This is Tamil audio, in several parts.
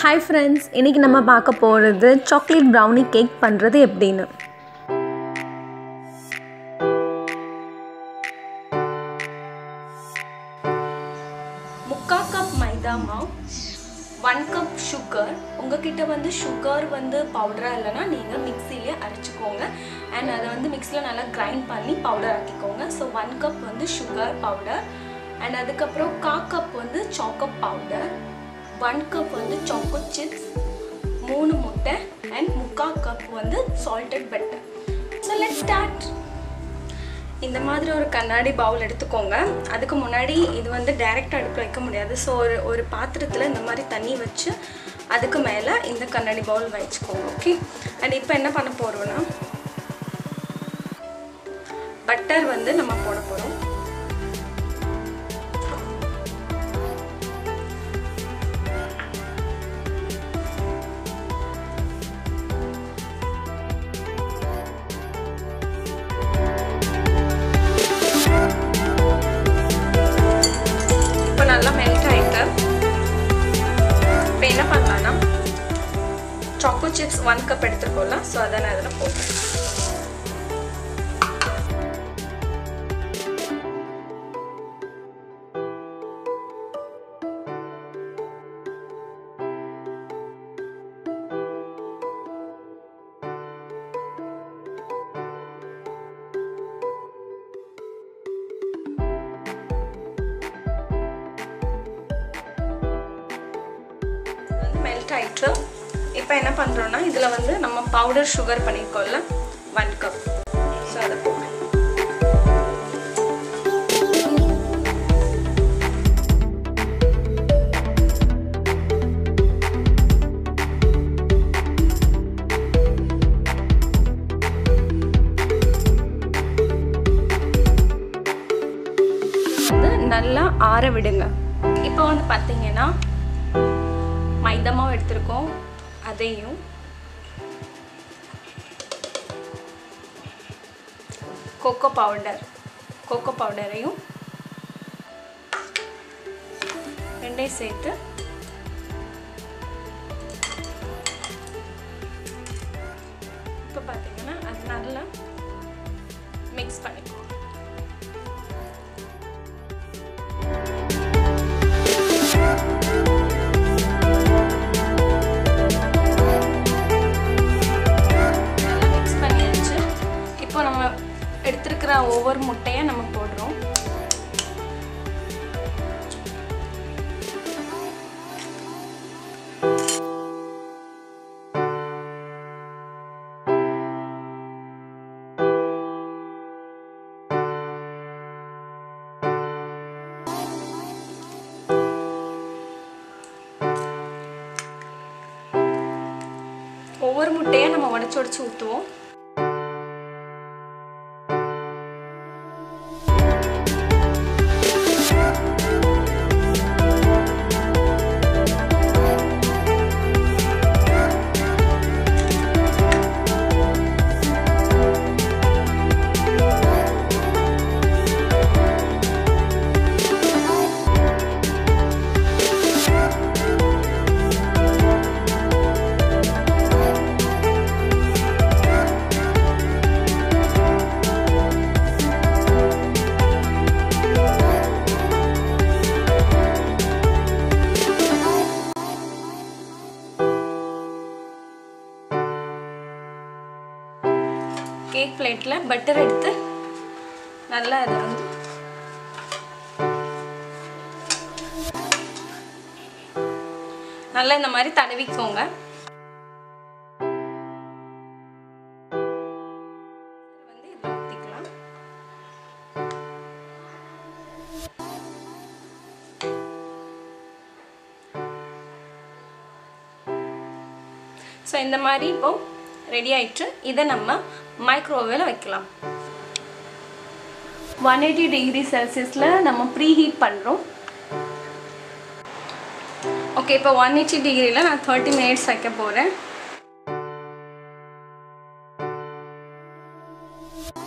ஹாய் ஃப்ரெண்ட்ஸ் இன்றைக்கி நம்ம பார்க்க போகிறது சாக்லேட் ப்ரௌனி கேக் பண்ணுறது எப்படின்னு முக்கால் கப் மைதா மாவு ஒன் கப் சுகர் உங்ககிட்ட வந்து சுகர் வந்து பவுடராக இல்லைன்னா நீங்கள் மிக்சிலே அரைச்சிக்கோங்க அண்ட் அதை வந்து மிக்ஸியில் நல்லா கிரைண்ட் பண்ணி பவுடர் ஆக்கிக்கோங்க ஸோ ஒன் கப் வந்து சுகர் பவுடர் அண்ட் அதுக்கப்புறம் கா கப் வந்து சாக்கப் பவுடர் ஒன் கப் வந்து சாக்கோ சிப்ஸ் மூணு முட்டை அண்ட் முக்கால் கப் வந்து salted butter so let start இந்த மாதிரி ஒரு கண்ணாடி பவுல் எடுத்துக்கோங்க அதுக்கு முன்னாடி இது வந்து டைரெக்ட் அடுப்பில் வைக்க முடியாது ஸோ ஒரு ஒரு பாத்திரத்தில் இந்த மாதிரி தண்ணி வச்சு அதுக்கு மேலே இந்த கண்ணாடி பவுல் வச்சுக்கோங்க ஓகே அண்ட் இப்போ என்ன பண்ண போகிறோன்னா பட்டர் வந்து நம்ம போட போகிறோம் இப்போ நல்லா மெல்ட் ஆயிட்டு இப்போ என்ன பண்ணலாம்னா சாக்கோ சிப்ஸ் ஒன் கப் எடுத்துருக்கோம்ல ஸோ அதை நான் இதில் போட்டேன் மெல்ட் ஆயிட்டு இப்போ என்ன பண்ணுறோன்னா இதில் வந்து நம்ம பவுடர் சுகர் பண்ணியிருக்கோம்ல ஒன் கப் ஸோ அதை போடுறோம் நல்லா ஆற விடுங்க இப்போ வந்து பார்த்தீங்கன்னா மைதா மாவு எடுத்திருக்கோம் அதையும் கோகோ பவுடர் கோகோ பவுடரையும் ரெண்டையும் சேர்த்து இப்போ பார்த்தீங்கன்னா அது நல்லா மிக்ஸ் பண்ணிக்கோ இப்போ நம்ம எடுத்துருக்கிற ஒவ்வொரு முட்டையை நம்ம போடுறோம் ஒவ்வொரு முட்டையை நம்ம உடச்சி உடச்சி ஊற்றுவோம் கேக் பிளேட்டில் பட்டர் எடுத்து நல்லா அதை வந்து நல்லா இந்த மாதிரி தடவிக்கோங்க வந்து இதில் ஊற்றிக்கலாம் ஸோ இந்த மாதிரி இப்போ ரெடி ஆயிட்டு இதை நம்ம மைக்ரோவேவில் வைக்கலாம் ஒன் எயிட்டி டிகிரி செல்சியஸில் நம்ம ப்ரீ ஹீட் பண்ணுறோம் ஓகே இப்போ ஒன் எயிட்டி டிகிரியில் நான் தேர்ட்டி மினிட்ஸ் வைக்க போகிறேன்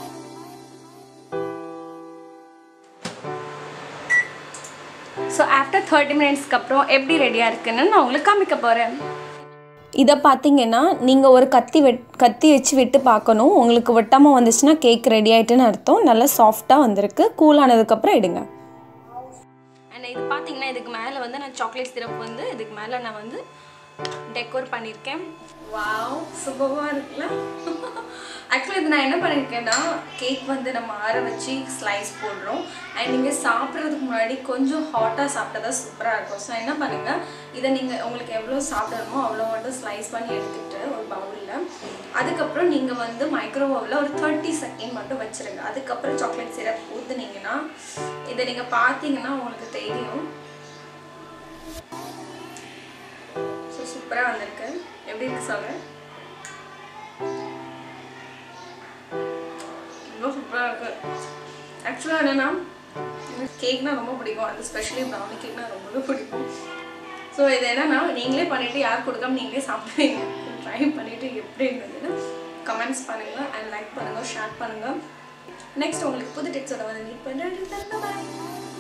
ஸோ ஆஃப்டர் ஆஃப்டர் தேர்ட்டி மினிட்ஸ்க்கு அப்புறம் எப்படி ரெடியாக இருக்குன்னு நான் உங்களுக்கு காமிக்க போகிறேன் இதை பார்த்தீங்கன்னா நீங்கள் ஒரு கத்தி வெட் கத்தி வச்சு விட்டு பார்க்கணும் உங்களுக்கு வெட்டாமல் வந்துச்சுன்னா கேக் ரெடி ஆயிட்டுன்னு அர்த்தம் நல்லா சாஃப்டாக வந்திருக்கு கூல் ஆனதுக்கப்புறம் எடுங்க அண்ட் இது பார்த்தீங்கன்னா இதுக்கு மேலே வந்து நான் சாக்லேட் சிரப் வந்து இதுக்கு மேலே நான் வந்து டெக்கோர் பண்ணியிருக்கேன் வாவ் சூப்பராக இருக்குல்ல ஆக்சுவலி இது நான் என்ன பண்ணியிருக்கேன்னா கேக் வந்து நம்ம ஆற வச்சு ஸ்லைஸ் போடுறோம் அண்ட் நீங்கள் சாப்பிட்றதுக்கு முன்னாடி கொஞ்சம் ஹாட்டாக சாப்பிட்டா தான் சூப்பராக இருக்கும் ஸோ என்ன பண்ணுங்கள் இதை நீங்கள் உங்களுக்கு எவ்வளோ சாப்பிடணுமோ அவ்வளோ மட்டும் ஸ்லைஸ் பண்ணி எடுத்துகிட்டு ஒரு பவுலில் அதுக்கப்புறம் நீங்கள் வந்து மைக்ரோவேவில் ஒரு தேர்ட்டி செகண்ட் மட்டும் வச்சுருங்க அதுக்கப்புறம் சாக்லேட் சிரப் ஊற்றுனீங்கன்னா இதை நீங்கள் பார்த்தீங்கன்னா உங்களுக்கு தெரியும் ஸோ சூப்பராக வந்திருக்கு எப்படி இருக்கு சொல்கிறேன் ரொம்ப சூப்பராக இருக்கு ஆக்சுவலாக என்னென்னா எனக்கு கேக்னா ரொம்ப பிடிக்கும் அது ஸ்பெஷலி ப்ரௌனி கேக்னா ரொம்பவே பிடிக்கும் ஸோ இது என்னன்னா நீங்களே பண்ணிவிட்டு யார் கொடுக்காம நீங்களே சாப்பிடுவீங்க ட்ரை பண்ணிவிட்டு எப்படி இருந்ததுன்னு கமெண்ட்ஸ் பண்ணுங்கள் அண்ட் லைக் பண்ணுங்கள் ஷேர் பண்ணுங்கள் நெக்ஸ்ட் உங்களுக்கு புது டிப்ஸோட வந்து மீட் பண்ணுறேன் பாய்